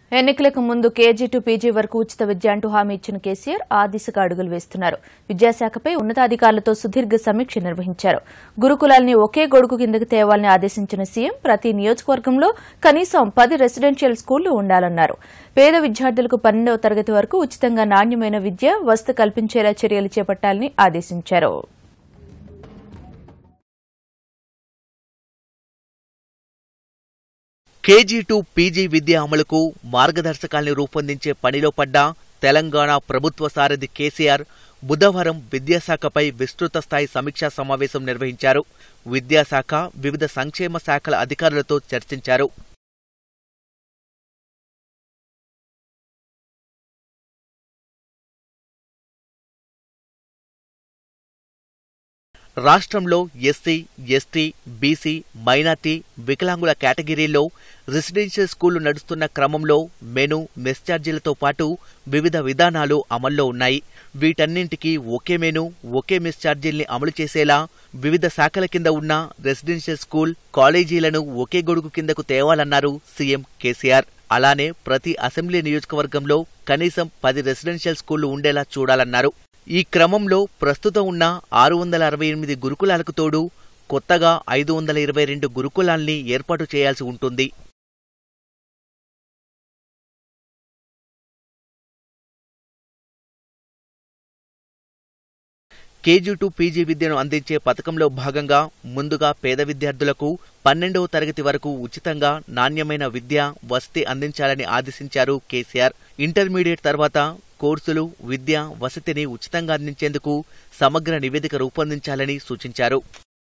ఎన్నికలకు ముందు KG to PG వరకు ఉచిత విద్య అంటూ హామీ ఇచ్చిన కేసీఆర్ ఆ దిశగా అడుగులు వేస్తున్నారు విద్యాశాఖపై ఉన్నతాధికారులతో సుదీర్ఘ సమీక్ష నిర్వహించారు గురుకులాల్ని ఒకే గొడుగు కిందకు తేవాలని ఆదేశించిన సీఎం ప్రతి నియోజకవర్గంలో కనీసం పది రెసిడెన్షియల్ స్కూళ్లు ఉండాలన్నారు పేద విద్యార్థులకు పన్నెండవ తరగతి వరకు ఉచితంగా నాణ్యమైన విద్య వసతి కల్పించేలా చర్యలు చేపట్టాలని ఆదేశించారు కేజీ టు పీజీ విద్య అమలుకు మార్గదర్శకాల్ని రూపొందించే పనిలో పడ్డ తెలంగాణ ప్రభుత్వ సారథి కేసీఆర్ బుధవారం విద్యాశాఖపై విస్తృత స్థాయి సమీక్షా సమావేశం నిర్వహించారు విద్యాశాఖ వివిధ సంక్షేమ శాఖల అధికారులతో చర్చించారు రాష్ట్రంలో ఎస్సీ ఎస్టీ బీసీ మైనార్టీ వికలాంగుల కేటగిరీల్లో రెసిడెన్షియల్ స్కూళ్లు నడుస్తున్న క్రమంలో మెను మెస్ ఛార్జీలతో పాటు వివిధ విధానాలు అమల్లో ఉన్నాయి వీటన్నింటికీ ఒకే మెను ఒకే మెస్ ఛార్జీల్ని అమలు చేసేలా వివిధ శాఖల కింద ఉన్న రెసిడెన్షియల్ స్కూల్ కాలేజీలను ఒకే గొడుగు కిందకు తేవాలన్నారు సీఎం కేసీఆర్ అలానే ప్రతి అసెంబ్లీ నియోజకవర్గంలో కనీసం పది రెసిడెన్షియల్ స్కూళ్లు ఉండేలా చూడాలన్నారు ఈ క్రమంలో ప్రస్తుతం ఉన్న ఆరు వందల అరవై ఎనిమిది గురుకులాలకు తోడు కొత్తగా ఐదు వందల ఇరవై రెండు గురుకులాల్ని ఏర్పాటు చేయాల్సి ఉంటుంది కేజీ టు పీజీ విద్యను అందించే పథకంలో భాగంగా ముందుగా పేద విద్యార్థులకు పన్నెండవ తరగతి వరకు ఉచితంగా నాణ్యమైన విద్య వసతి అందించాలని ఆదేశించారు కేసీఆర్ ఇంటర్మీడియట్ తర్వాత కోర్సులు విద్య వసతిని ఉచితంగా అందించేందుకు సమగ్ర నివేదిక రూపొందించాలని సూచించారు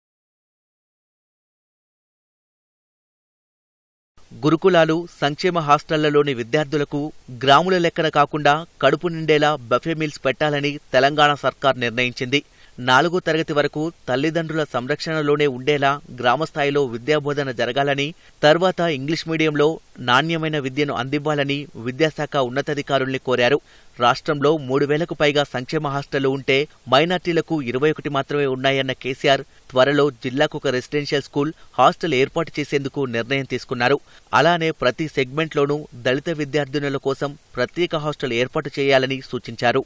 గురుకులాలు సంక్షేమ హాస్టళ్లలోని విద్యార్థులకు గ్రాముల లెక్కన కాకుండా కడుపు నిండేలా బఫే మీల్స్ పెట్టాలని తెలంగాణ సర్కార్ నిర్ణయించింది నాలుగో తరగతి వరకు తల్లిదండ్రుల సంరక్షణలోనే ఉండేలా గ్రామస్థాయిలో విద్యాబోధన జరగాలని తర్వాత ఇంగ్లీష్ మీడియంలో నాణ్యమైన విద్యను అందివ్వాలని విద్యాశాఖ ఉన్నతాధికారుల్ని కోరారు రాష్ట్రంలో మూడు వేలకు పైగా సంక్షేమ హాస్టళ్లు ఉంటే మైనార్టీలకు ఇరవై ఒకటి మాత్రమే ఉన్నాయన్న కేసీఆర్ త్వరలో జిల్లాకు ఒక రెసిడెన్షియల్ స్కూల్ హాస్టల్ ఏర్పాటు చేసేందుకు నిర్ణయం తీసుకున్నారు అలానే ప్రతి సెగ్మెంట్లోనూ దళిత విద్యార్థినుల కోసం ప్రత్యేక హాస్టల్ ఏర్పాటు చేయాలని సూచించారు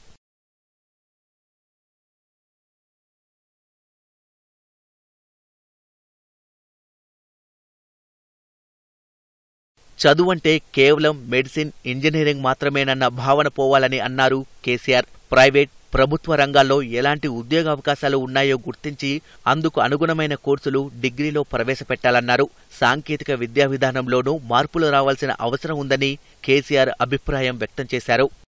చదువంటే కేవలం మెడిసిన్ ఇంజనీరింగ్ మాత్రమేనన్న భావన పోవాలని అన్నారు కేసీఆర్ ప్రైవేట్ ప్రభుత్వ రంగాల్లో ఎలాంటి ఉద్యోగావకాశాలు ఉన్నాయో గుర్తించి అందుకు అనుగుణమైన కోర్సులు డిగ్రీలో ప్రవేశపెట్టాలన్నారు సాంకేతిక విద్యా విధానంలోనూ మార్పులు రావాల్సిన అవసరం ఉందని కేసీఆర్ అభిప్రాయం వ్యక్తం చేశారు